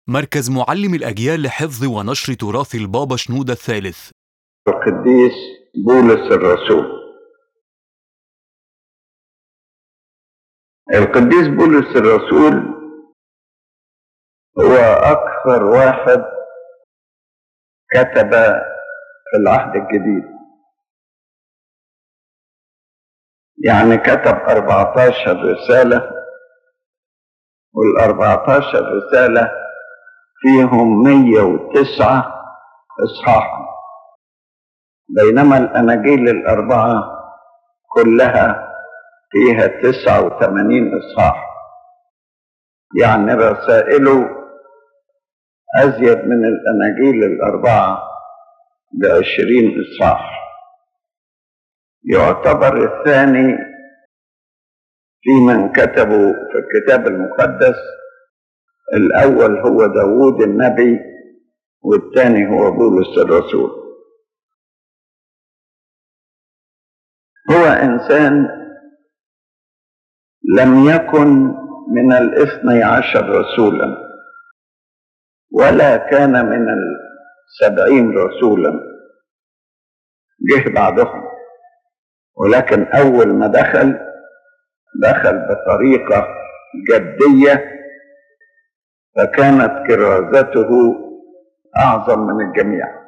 مركز معلم الأجيال لحفظ ونشر تراث البابا شنودة الثالث القديس بولس الرسول القديس بولس الرسول هو أكثر واحد كتب في العهد الجديد يعني كتب 14 رسالة وال 14 رسالة فيهم 109 إصحاحا بينما الأناجيل الأربعة كلها فيها 89 إصحاح يعني رسائله أزيد من الأناجيل الأربعة بعشرين إصحاح يعتبر الثاني في من كتبوا في الكتاب المقدس الأول هو داوود النبي والثاني هو بولس الرسول هو إنسان لم يكن من الاثني عشر رسولا ولا كان من السبعين رسولا جه بعدهم ولكن أول ما دخل دخل بطريقة جدية فكانت كرازته أعظم من الجميع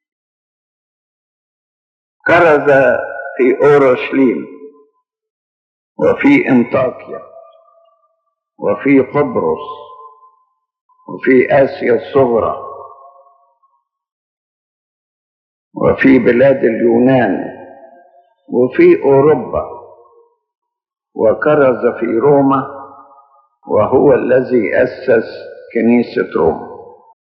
كرز في أورشليم وفي انطاكيا وفي قبرص وفي آسيا الصغرى وفي بلاد اليونان وفي أوروبا وكرز في روما وهو الذي أسس كنيسة روما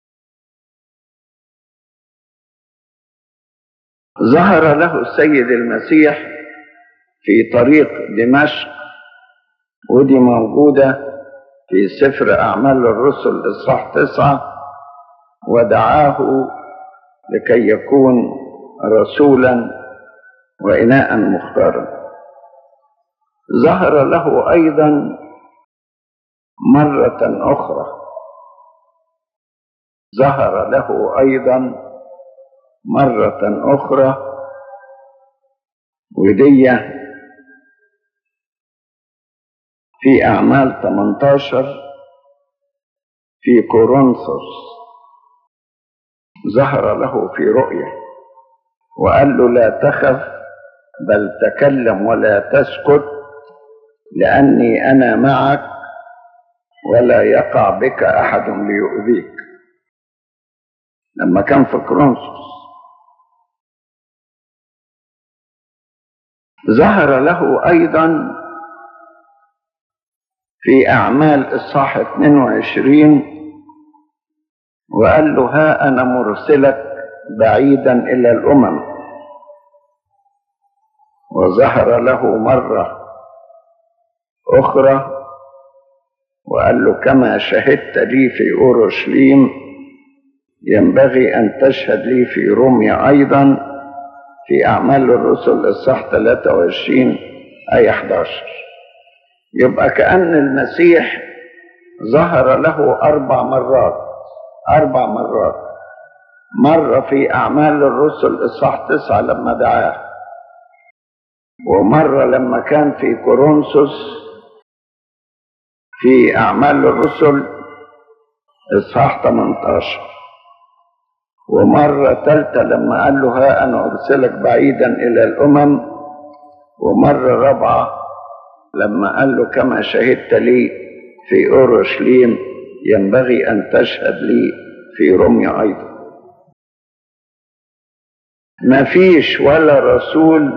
ظهر له السيد المسيح في طريق دمشق ودي موجودة في سفر أعمال الرسل إصحاح تسعة ودعاه لكي يكون رسولا وإناء مختارا ظهر له أيضا مرة أخرى ظهر له أيضا مرة أخرى ودي في أعمال 18 في كورنثوس ظهر له في رؤية وقال له لا تخف بل تكلم ولا تسكت لأني أنا معك ولا يقع بك أحد ليؤذيك لما كان في كورنثوس ظهر له أيضا في أعمال إصحاح 22 وقال له ها أنا مرسلك بعيدا إلى الأمم وظهر له مرة أخرى وقال له كما شهدت لي في أورشليم ينبغي أن تشهد لي في روميا أيضا في أعمال الرسل الصح 23 أي 11 يبقى كأن المسيح ظهر له أربع مرات أربع مرات مرة في أعمال الرسل إصحاح تسعة لما دعاه ومرة لما كان في كورنثوس في أعمال الرسل إصحاح 18 ومرة ثالثة لما قال له ها أنا أرسلك بعيدا إلى الأمم ومرة رابعة لما قال له كما شهدت لي في أورشليم ينبغي أن تشهد لي في روميا أيضا ما فيش ولا رسول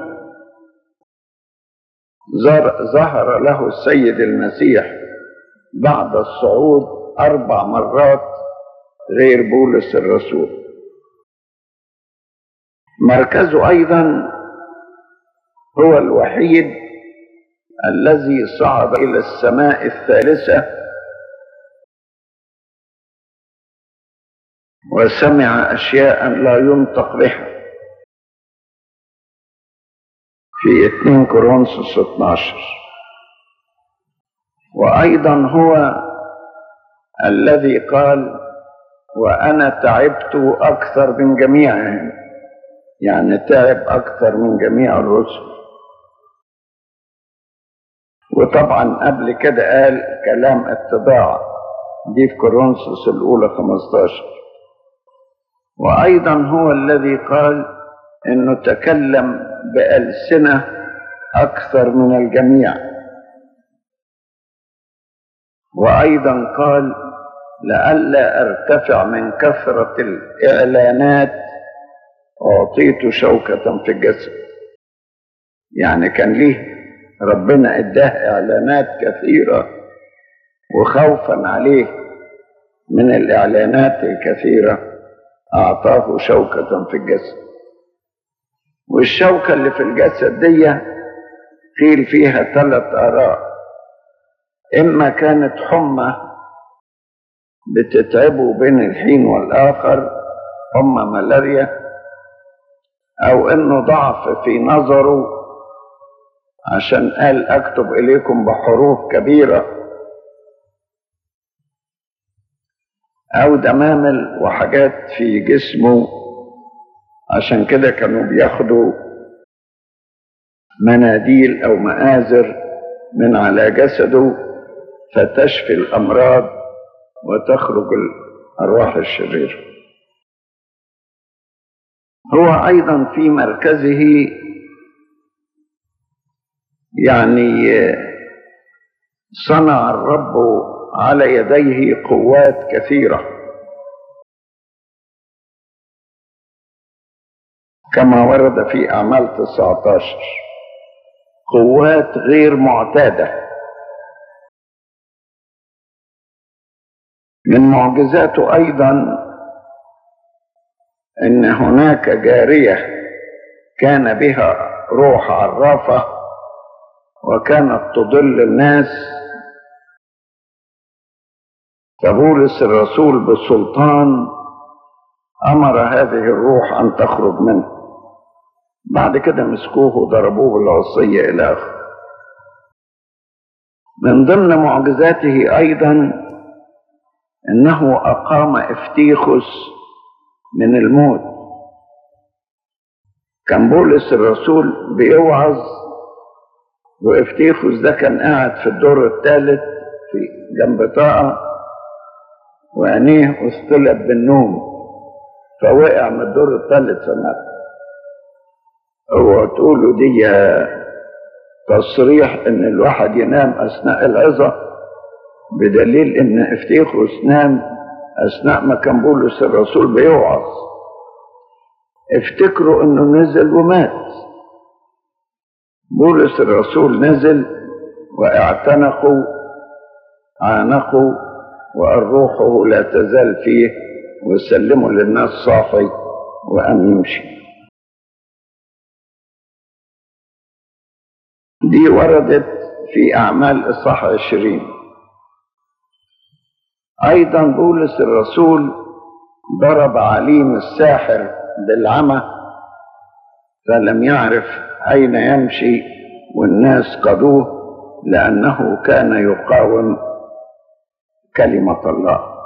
ظهر له السيد المسيح بعد الصعود أربع مرات غير بولس الرسول مركزه أيضا هو الوحيد الذي صعد إلى السماء الثالثة وسمع أشياء لا ينطق بها في 2 كورنثوس 12 وأيضا هو الذي قال وأنا تعبت أكثر من جميعهم يعني تعب أكثر من جميع الرسل وطبعا قبل كده قال كلام اتباع دي في كورنثوس الأولى 15 وأيضا هو الذي قال إنه تكلم بألسنة أكثر من الجميع وأيضا قال لئلا أرتفع من كثرة الإعلانات أعطيت شوكة في الجسد يعني كان ليه ربنا اداه إعلانات كثيرة وخوفا عليه من الإعلانات الكثيرة أعطاه شوكة في الجسد والشوكة اللي في الجسد دي قيل فيها ثلاث آراء إما كانت حمى بتتعبه بين الحين والآخر حمى ملاريا أو إنه ضعف في نظره عشان قال أكتب إليكم بحروف كبيرة أو دمامل وحاجات في جسمه عشان كده كانوا بياخدوا مناديل أو مآزر من على جسده فتشفي الأمراض وتخرج الأرواح الشريرة هو أيضا في مركزه يعني صنع الرب على يديه قوات كثيرة كما ورد في أعمال 19 قوات غير معتاده من معجزاته ايضا ان هناك جاريه كان بها روح عرافه وكانت تضل الناس فبولس الرسول بالسلطان امر هذه الروح ان تخرج منه بعد كده مسكوه وضربوه بالعصيه الى اخره من ضمن معجزاته ايضا انه اقام افتيخس من الموت كان بولس الرسول بيوعظ وافتيخس ده كان قاعد في الدور الثالث في جنب طاقة وعينيه اصطلب بالنوم فوقع من الدور الثالث فمات هو تقولوا دي تصريح ان الواحد ينام اثناء العظه بدليل ان افتيخوس نام اثناء ما كان بولس الرسول بيوعظ افتكروا انه نزل ومات بولس الرسول نزل واعتنقوا عانقوا وأن روحه لا تزال فيه وسلموا للناس صافي وأن يمشي دي وردت في أعمال إصحاح عشرين أيضا بولس الرسول ضرب عليم الساحر بالعمى فلم يعرف أين يمشي والناس قضوه لأنه كان يقاوم كلمة الله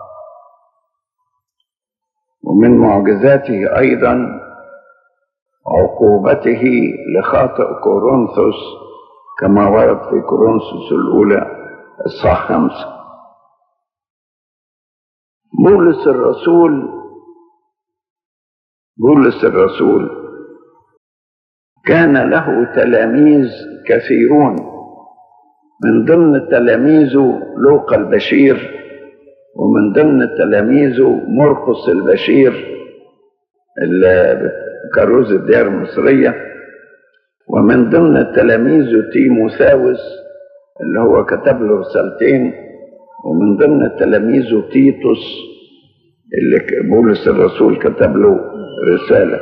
ومن معجزاته أيضا عقوبته لخاطئ كورنثوس كما ورد في كورنثوس الأولى الصح خمسة بولس الرسول بولس الرسول كان له تلاميذ كثيرون من ضمن تلاميذه لوقا البشير ومن ضمن تلاميذه مرقس البشير اللي كروز الديار المصرية ومن ضمن تلاميذه تيموثاوس اللي هو كتب له رسالتين ومن ضمن تلاميذه تيتوس اللي بولس الرسول كتب له رسالة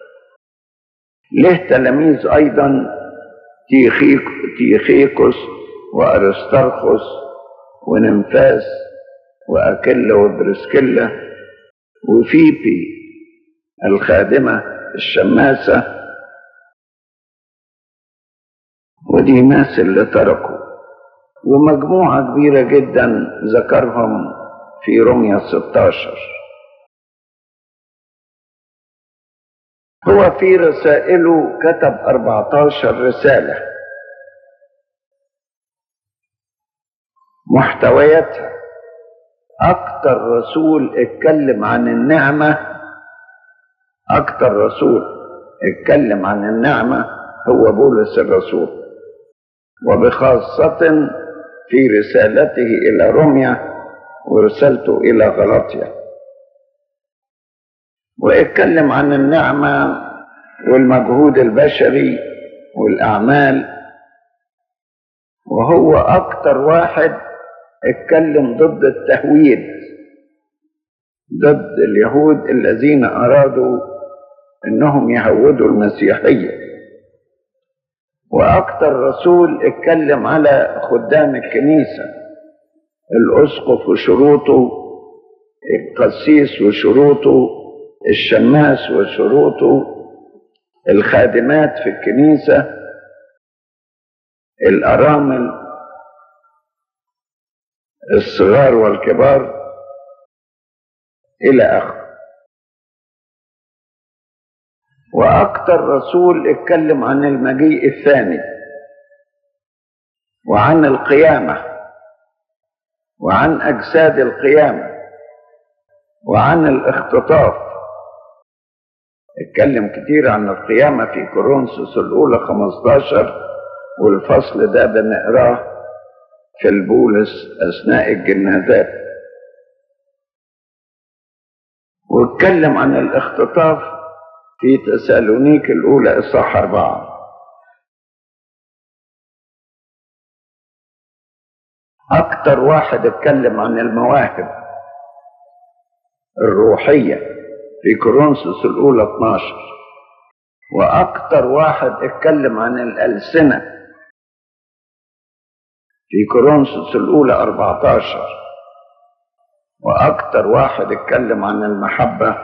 له تلاميذ أيضا تيخيك تيخيكوس وأرسترخس ونمفاس وأكيلا وبرسكيلا وفيبي الخادمة الشماسة ودي ناس اللي تركوا ومجموعة كبيرة جدا ذكرهم في رمية 16 هو في رسائله كتب 14 رسالة محتوياتها أكتر رسول اتكلم عن النعمة أكتر رسول اتكلم عن النعمة هو بولس الرسول وبخاصة في رسالته إلى روميا ورسالته إلى غلطيا واتكلم عن النعمة والمجهود البشري والأعمال وهو أكتر واحد اتكلم ضد التهويد ضد اليهود الذين أرادوا أنهم يهودوا المسيحية وأكتر رسول اتكلم على خدام الكنيسة الأسقف وشروطه القسيس وشروطه الشماس وشروطه الخادمات في الكنيسة الأرامل الصغار والكبار إلى آخره وأكثر رسول اتكلم عن المجيء الثاني وعن القيامة وعن أجساد القيامة وعن الاختطاف اتكلم كتير عن القيامة في كورنثوس الأولى 15 والفصل ده بنقراه في البولس أثناء الجنازات واتكلم عن الاختطاف في تسالونيك الأولى إصحاح أربعة أكتر واحد اتكلم عن المواهب الروحية في كورنثوس الأولى 12 وأكتر واحد اتكلم عن الألسنة في كورنثوس الأولى 14 وأكتر واحد اتكلم عن المحبة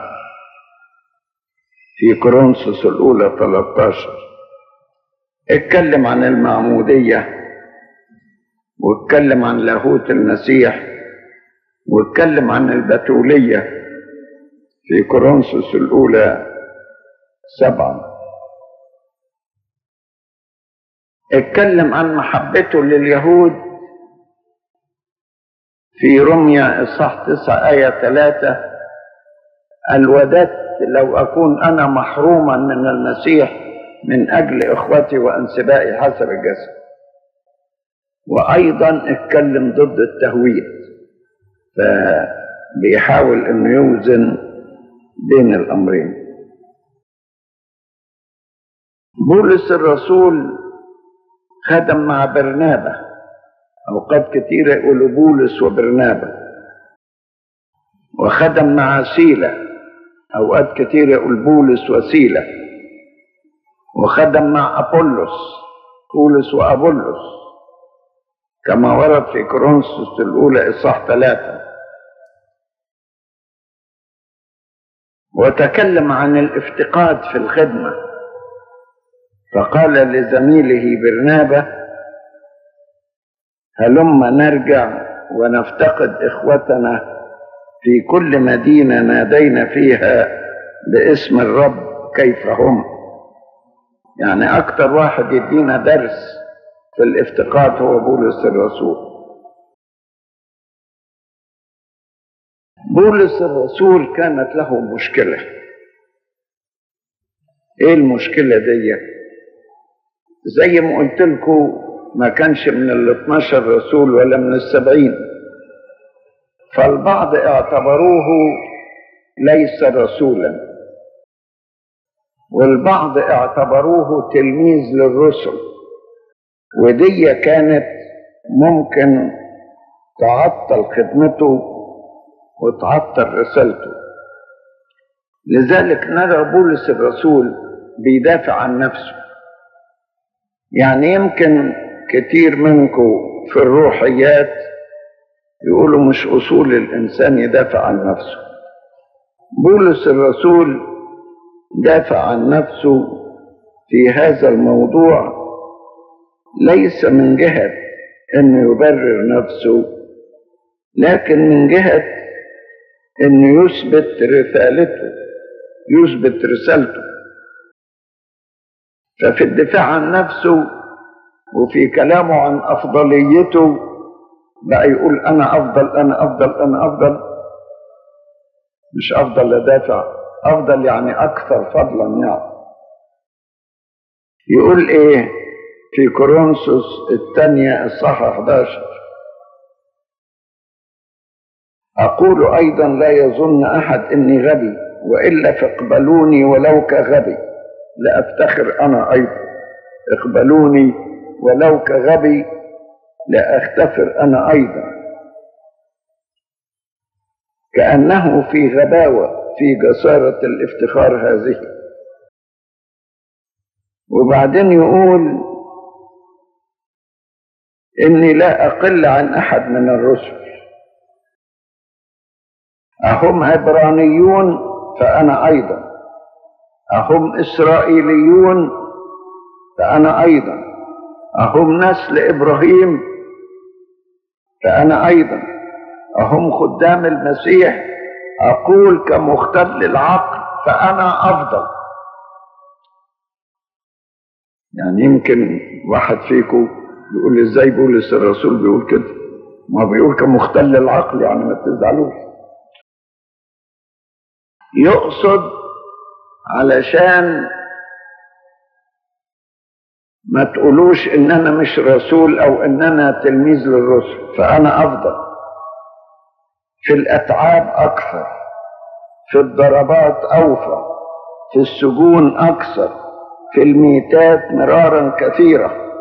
في كورنثوس الأولى 13 اتكلم عن المعمودية واتكلم عن لاهوت المسيح واتكلم عن البتولية في كورنثوس الأولى سبعة اتكلم عن محبته لليهود في رمية إصحاح تسعة آية ثلاثة قال وددت لو أكون أنا محروما من المسيح من أجل إخوتي وأنسبائي حسب الجسد وأيضا اتكلم ضد التهويد فبيحاول أنه يوزن بين الأمرين بولس الرسول خدم مع برنابة أوقات كثيرة يقولوا بولس وبرنابة وخدم مع سيلة أوقات كثيرة يقول بولس وسيلة وخدم مع أبولس بولس وأبولس كما ورد في كورنثوس الأولى إصحاح ثلاثة وتكلم عن الافتقاد في الخدمة فقال لزميله برنابة هلم نرجع ونفتقد إخوتنا في كل مدينة نادينا فيها باسم الرب كيف هم يعني أكتر واحد يدينا درس في الافتقاد هو بولس الرسول بولس الرسول كانت له مشكلة ايه المشكلة دي زي ما قلت لكم ما كانش من ال 12 رسول ولا من السبعين فالبعض اعتبروه ليس رسولا والبعض اعتبروه تلميذ للرسل ودي كانت ممكن تعطل خدمته وتعطل رسالته لذلك نرى بولس الرسول بيدافع عن نفسه يعني يمكن كتير منكم في الروحيات يقولوا مش أصول الإنسان يدافع عن نفسه بولس الرسول دافع عن نفسه في هذا الموضوع ليس من جهة انه يبرر نفسه لكن من جهة انه يثبت رسالته يثبت رسالته ففي الدفاع عن نفسه وفي كلامه عن أفضليته بقى يقول أنا أفضل أنا أفضل أنا أفضل مش أفضل لدافع أفضل يعني أكثر فضلا يعني يقول إيه في كورنثوس الثانية الصحة 11 أقول أيضا لا يظن أحد إني غبي وإلا فاقبلوني ولو كغبي لأفتخر أنا أيضا اقبلوني ولو كغبي لأختفر أنا أيضا كأنه في غباوة في جسارة الافتخار هذه وبعدين يقول إني لا أقل عن أحد من الرسل أهم عبرانيون فأنا أيضا أهم إسرائيليون فأنا أيضا أهم نسل إبراهيم فأنا أيضا أهم خدام المسيح أقول كمختل العقل فأنا أفضل يعني يمكن واحد فيكم يقول ازاي بولس الرسول بيقول كده ما بيقول كمختل العقل يعني ما تزعلوش يقصد علشان ما تقولوش ان انا مش رسول او ان انا تلميذ للرسل فانا افضل في الاتعاب اكثر في الضربات اوفى في السجون اكثر في الميتات مرارا كثيره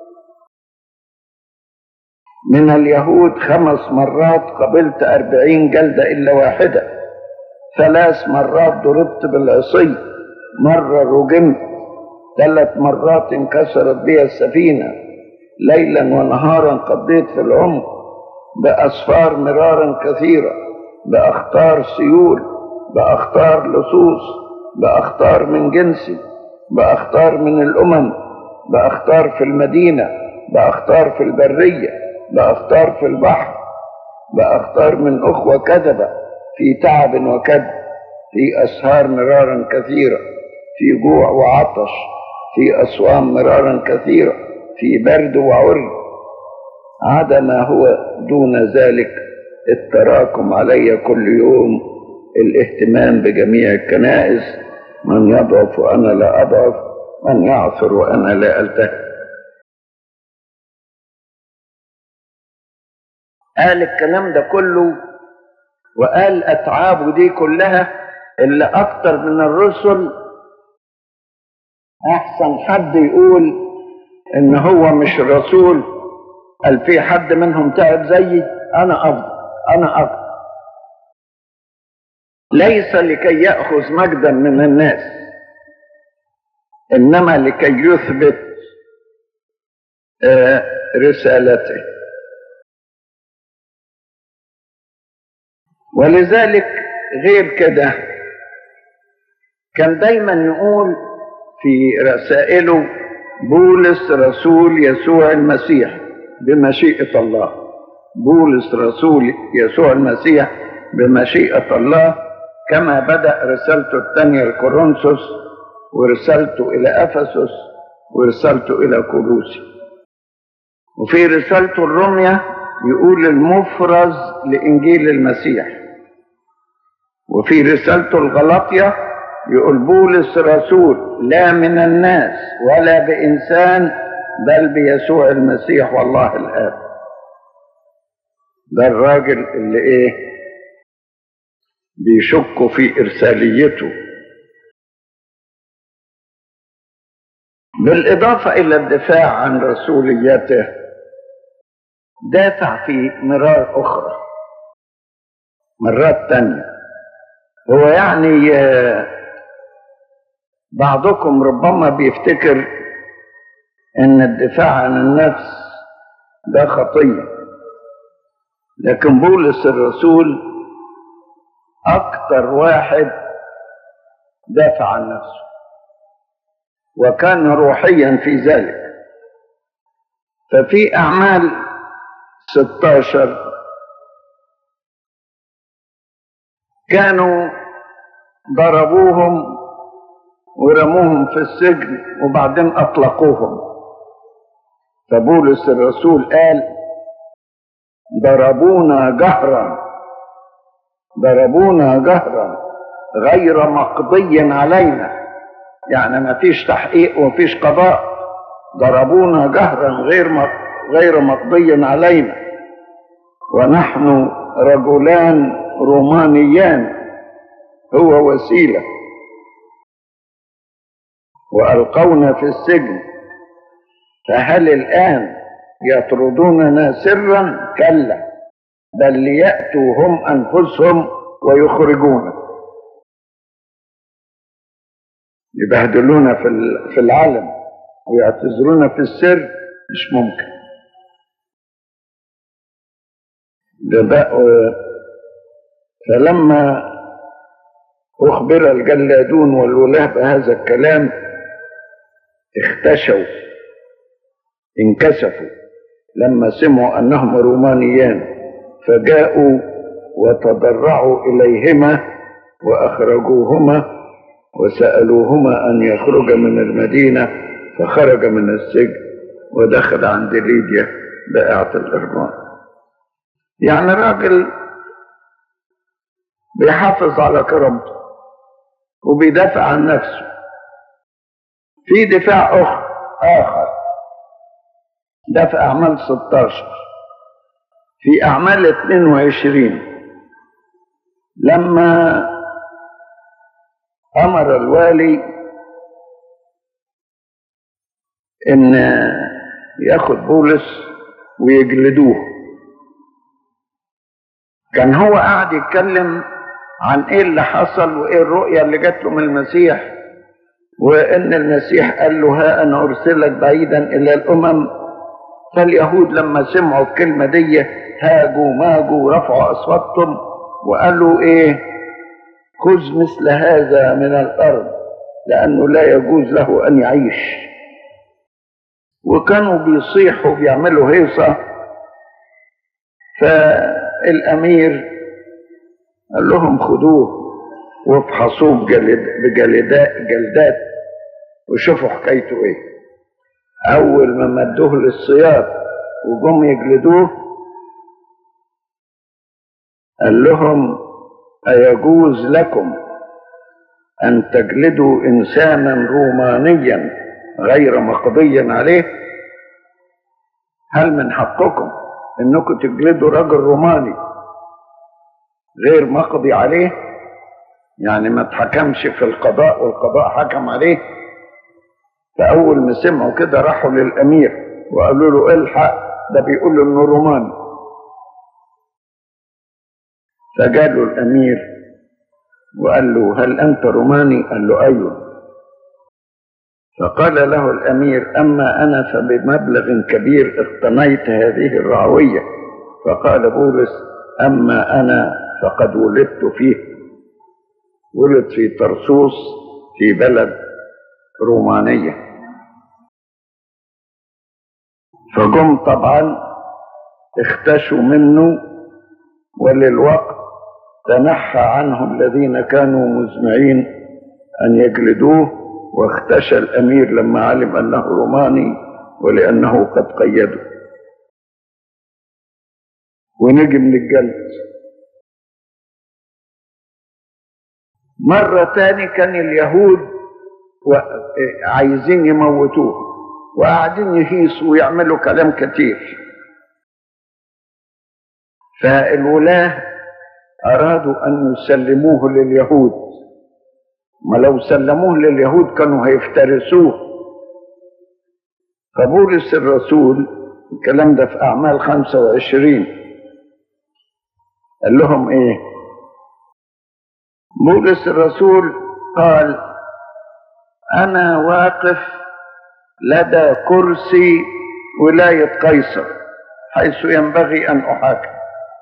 من اليهود خمس مرات قبلت أربعين جلدة إلا واحدة ثلاث مرات ضربت بالعصي مرة رجمت ثلاث مرات انكسرت بي السفينة ليلا ونهارا قضيت في العمق بأسفار مرارا كثيرة بأخطار سيول بأخطار لصوص بأخطار من جنسي بأخطار من الأمم بأخطار في المدينة بأخطار في البرية بأخطار في البحر بأخطار من أخوة كذبة في تعب وكد في أسهار مرارا كثيرة في جوع وعطش في أصوام مرارا كثيرة في برد وعري عدا ما هو دون ذلك التراكم علي كل يوم الاهتمام بجميع الكنائس من يضعف وأنا لا أضعف من يعثر وأنا لا ألتهب قال الكلام ده كله وقال أتعابه دي كلها اللي أكتر من الرسل أحسن حد يقول إن هو مش رسول قال في حد منهم تعب زيي أنا أفضل أنا أفضل ليس لكي يأخذ مجدا من الناس إنما لكي يثبت رسالته ولذلك غير كده كان دايما يقول في رسائله بولس رسول يسوع المسيح بمشيئة الله بولس رسول يسوع المسيح بمشيئة الله كما بدأ رسالته الثانية لكورنثوس ورسالته إلى أفسس ورسالته إلى كولوسي وفي رسالته الرمية يقول المفرز لإنجيل المسيح وفي رسالته الغلطية يقول بولس رسول لا من الناس ولا بإنسان بل بيسوع المسيح والله الآب ده الراجل اللي ايه بيشكوا في إرساليته بالإضافة إلى الدفاع عن رسوليته دافع في مرار أخرى مرات تانية هو يعني بعضكم ربما بيفتكر ان الدفاع عن النفس ده خطية لكن بولس الرسول اكتر واحد دافع عن نفسه وكان روحيا في ذلك ففي اعمال 16 كانوا ضربوهم ورموهم في السجن وبعدين أطلقوهم فبولس الرسول قال ضربونا جهرا ضربونا جهرا غير مقضي علينا يعني ما فيش تحقيق ومفيش قضاء ضربونا جهرا غير غير مقضي علينا ونحن رجلان رومانيان هو وسيله والقونا في السجن فهل الان يطردوننا سرا كلا بل لياتوا هم انفسهم ويخرجونا يبهدلونا في في العلم ويعتذرونا في السر مش ممكن ده بقى فلما أخبر الجلادون والولاة بهذا الكلام اختشوا انكسفوا لما سمعوا أنهم رومانيان فجاءوا وتضرعوا إليهما وأخرجوهما وسألوهما أن يخرج من المدينة فخرج من السجن ودخل عند ليديا بائعة الإرمان يعني راجل بيحافظ على كرامته وبيدافع عن نفسه في دفاع أخر آخر ده في أعمال 16 في أعمال 22 لما أمر الوالي إن ياخد بولس ويجلدوه كان هو قاعد يتكلم عن ايه اللي حصل وايه الرؤية اللي جات له من المسيح وان المسيح قال له ها انا ارسلك بعيدا الى الامم فاليهود لما سمعوا الكلمة دي هاجوا ماجوا رفعوا اصواتهم وقالوا ايه خذ مثل هذا من الارض لانه لا يجوز له ان يعيش وكانوا بيصيحوا بيعملوا هيصة فالامير قال لهم خدوه وافحصوه بجلد بجلدات جلدات وشوفوا حكايته ايه اول ما مدوه للصياد وجم يجلدوه قال لهم ايجوز لكم ان تجلدوا انسانا رومانيا غير مقضي عليه هل من حقكم انكم تجلدوا رجل روماني غير مقضي عليه يعني ما اتحكمش في القضاء والقضاء حكم عليه فأول ما سمعوا كده راحوا للأمير وقالوا له الحق ده بيقول له إنه روماني فجاله الأمير وقال له هل أنت روماني؟ قال له أيوه فقال له الأمير أما أنا فبمبلغ كبير اقتنيت هذه الرعوية فقال بولس أما أنا فقد ولدت فيه ولد في طرسوس في بلد رومانية فجم طبعا اختشوا منه وللوقت تنحى عنه الذين كانوا مزمعين أن يجلدوه واختشى الأمير لما علم أنه روماني ولأنه قد قيده ونجي من الجلد مرة تاني كان اليهود عايزين يموتوه وقاعدين يهيصوا ويعملوا كلام كتير فالولاة أرادوا أن يسلموه لليهود ما لو سلموه لليهود كانوا هيفترسوه فبولس الرسول الكلام ده في أعمال 25 قال لهم إيه بولس الرسول قال أنا واقف لدى كرسي ولاية قيصر حيث ينبغي أن أحاكم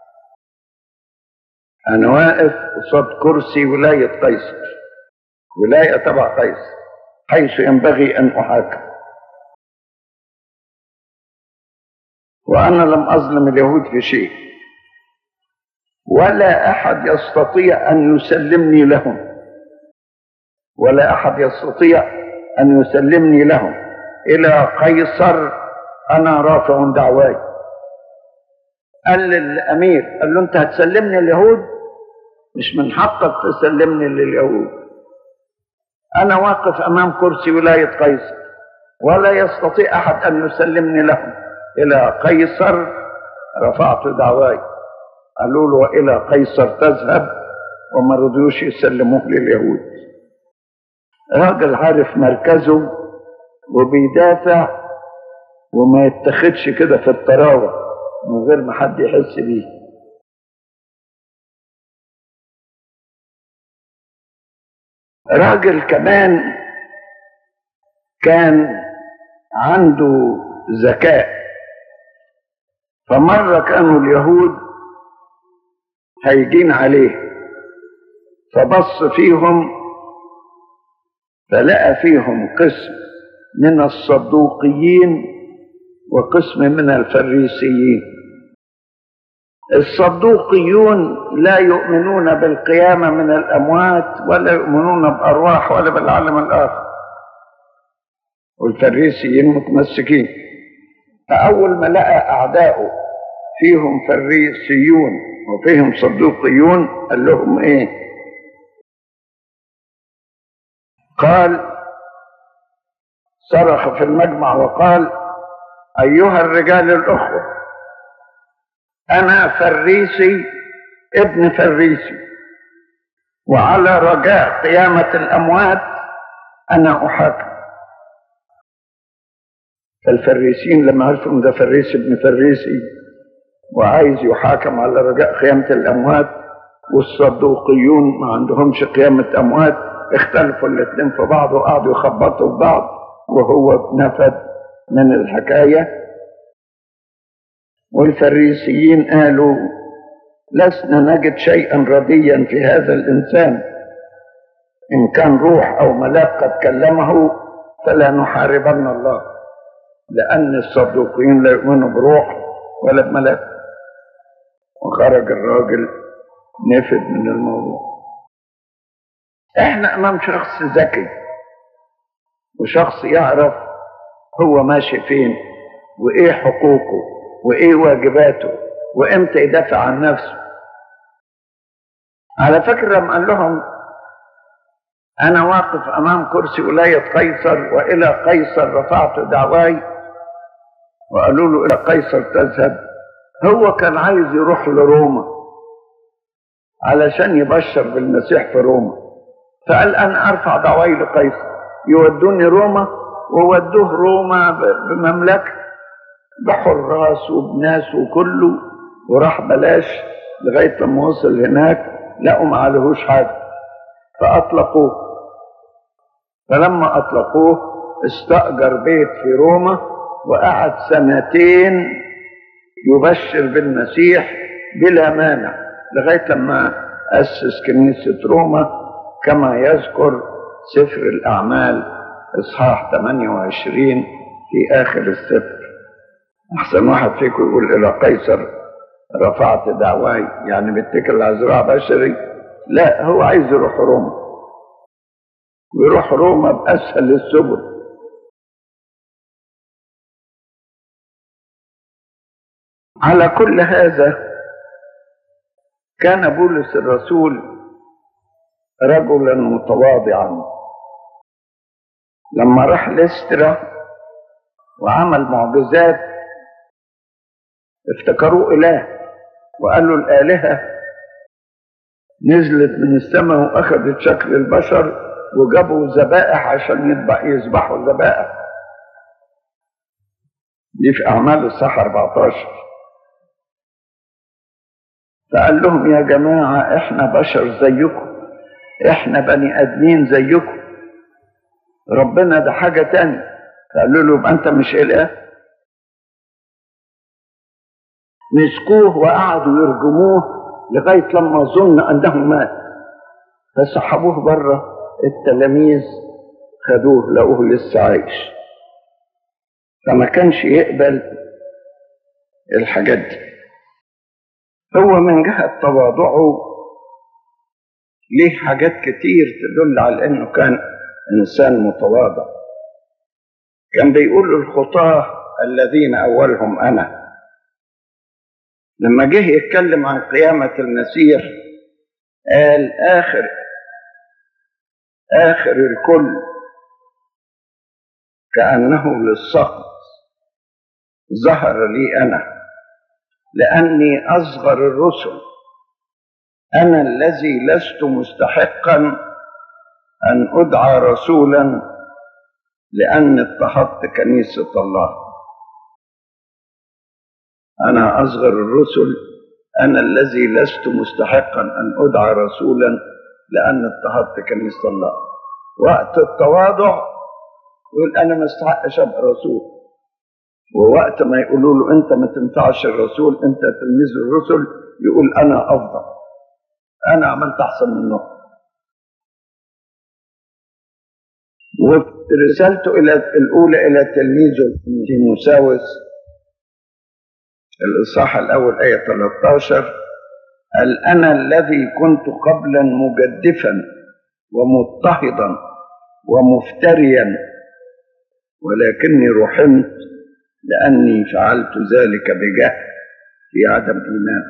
أنا واقف قصاد كرسي ولاية قيصر ولاية تبع قيصر حيث ينبغي أن أحاكم وأنا لم أظلم اليهود في شيء ولا أحد يستطيع أن يسلمني لهم ولا أحد يستطيع أن يسلمني لهم إلى قيصر أنا رافع دعواي قال للأمير قال له أنت هتسلمني اليهود مش من حقك تسلمني لليهود أنا واقف أمام كرسي ولاية قيصر ولا يستطيع أحد أن يسلمني لهم إلى قيصر رفعت دعواي قالوا له وإلى قيصر تذهب وما رضيوش يسلموه لليهود راجل عارف مركزه وبيدافع وما يتخدش كده في الطراوة من غير ما حد يحس بيه راجل كمان كان عنده ذكاء فمرة كانوا اليهود هيجين عليه فبص فيهم فلقى فيهم قسم من الصدوقيين وقسم من الفريسيين الصدوقيون لا يؤمنون بالقيامة من الأموات ولا يؤمنون بأرواح ولا بالعالم الآخر والفريسيين متمسكين فأول ما لقى أعداؤه فيهم فريسيون وفيهم صدوقيون قال لهم إيه قال صرخ في المجمع وقال أيها الرجال الأخوة أنا فريسي ابن فريسي وعلى رجاء قيامة الأموات أنا أحاكم فالفريسيين لما عرفوا ان ده فريسي ابن فريسي وعايز يحاكم على رجاء قيامة الأموات والصدوقيون ما عندهمش قيامة أموات اختلفوا الاثنين في بعض وقعدوا يخبطوا في بعض وهو نفد من الحكاية والفريسيين قالوا لسنا نجد شيئا رديا في هذا الإنسان إن كان روح أو ملاك قد كلمه فلا نحاربن الله لأن الصدوقيين لا يؤمنوا بروح ولا بملاك وخرج الراجل نفد من الموضوع احنا امام شخص ذكي وشخص يعرف هو ماشي فين وايه حقوقه وايه واجباته وامتى يدافع عن نفسه على فكرة لما قال لهم انا واقف امام كرسي ولاية قيصر والى قيصر رفعت دعواي وقالوا له الى قيصر تذهب هو كان عايز يروح لروما علشان يبشر بالمسيح في روما فقال انا ارفع دعواي لقيصر يودوني روما وودوه روما بمملكه بحراس وبناس وكله وراح بلاش لغايه لما وصل هناك لقوا ما عليهوش حاجه فاطلقوه فلما اطلقوه استاجر بيت في روما وقعد سنتين يبشر بالمسيح بلا مانع لغايه لما اسس كنيسه روما كما يذكر سفر الاعمال اصحاح 28 في اخر السفر احسن واحد فيكم يقول الى قيصر رفعت دعواي يعني بيتكل على زراع بشري لا هو عايز يروح روما ويروح روما باسهل السبل على كل هذا كان بولس الرسول رجلا متواضعا لما راح لسترا وعمل معجزات افتكروه اله وقالوا الالهه نزلت من السماء واخذت شكل البشر وجابوا ذبائح عشان يذبح يذبحوا الذبائح دي في اعمال الصح 14 فقال لهم يا جماعه احنا بشر زيكم احنا بني ادمين زيكم ربنا ده حاجه تانية فقالوا له يبقى انت مش اله مسكوه وقعدوا يرجموه لغايه لما ظن انه مات فسحبوه بره التلاميذ خدوه لقوه لسه عايش فما كانش يقبل الحاجات دي هو من جهة تواضعه ليه حاجات كتير تدل على انه كان انسان متواضع كان بيقول الخطاه الذين اولهم انا لما جه يتكلم عن قيامه المسيح قال اخر اخر الكل كانه للسقط ظهر لي انا لاني اصغر الرسل انا الذي لست مستحقا ان ادعى رسولا لاني اضطهدت كنيسه الله انا اصغر الرسل انا الذي لست مستحقا ان ادعى رسولا لاني اضطهدت كنيسه الله وقت التواضع يقول انا ما استحقش ابقى رسول ووقت ما يقولوا له انت ما تنفعش الرسول انت تلميذ الرسل يقول انا افضل انا عملت احسن منه وفي رسالته الى الاولى الى تلميذه تيموساوس الاصحاح الاول ايه 13 قال انا الذي كنت قبلا مجدفا ومضطهدا ومفتريا ولكني رحمت لاني فعلت ذلك بجهل في عدم ايمان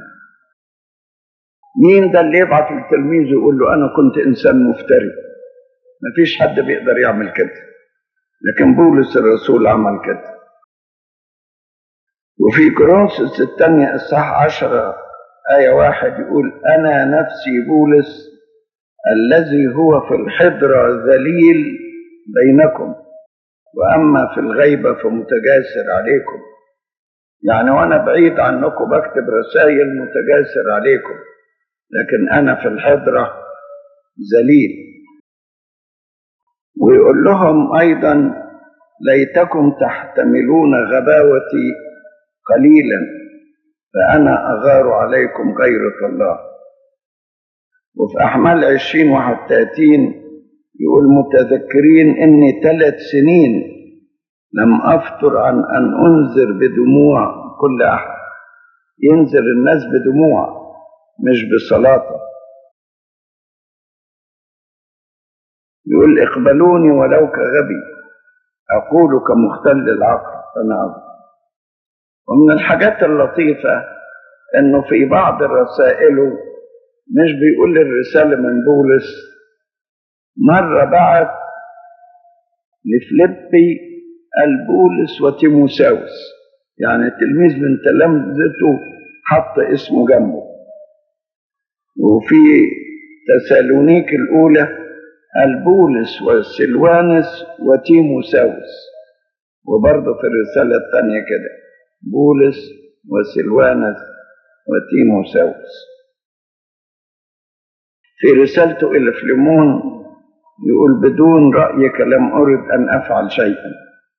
مين ده اللي يبعت للتلميذ يقول له انا كنت انسان مفتري مفيش حد بيقدر يعمل كده لكن بولس الرسول عمل كده وفي كورنثوس الثانية الصح عشرة آية واحد يقول أنا نفسي بولس الذي هو في الحضرة ذليل بينكم وأما في الغيبة فمتجاسر عليكم يعني وأنا بعيد عنكم بكتب رسائل متجاسر عليكم لكن أنا في الحضرة ذليل ويقول لهم أيضا ليتكم تحتملون غباوتي قليلا فأنا أغار عليكم غيرة الله وفي أحمال عشرين واحد تلاتين يقول متذكرين إني ثلاث سنين لم أفتر عن أن أنذر بدموع كل أحد ينذر الناس بدموع مش بصلاته يقول اقبلوني ولو كغبي أقول كمختل العقل فأنا أقول ومن الحاجات اللطيفة انه في بعض رسائله مش بيقول الرسالة من بولس مرة بعت لفليبي البولس وتيموساوس يعني تلميذ من تلامذته حط اسمه جنبه وفي تسالونيك الأولى البولس وسلوانس وتيموساوس وبرضه في الرسالة الثانية كده بولس وسلوانس وتيموساوس في رسالته إلى فليمون يقول بدون رأيك لم أرد أن أفعل شيئا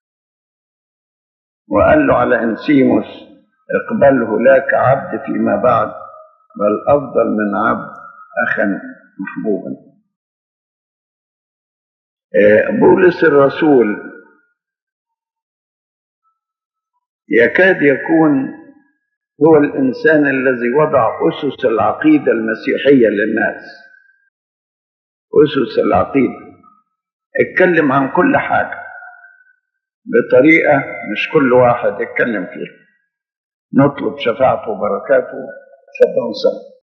وقال له على أنسيموس اقبله لا كعبد فيما بعد بل أفضل من عبد أخا محبوبا بولس الرسول يكاد يكون هو الإنسان الذي وضع أسس العقيدة المسيحية للناس أسس العقيدة اتكلم عن كل حاجة بطريقة مش كل واحد يتكلم فيها نطلب شفاعته وبركاته تفضلوا سلام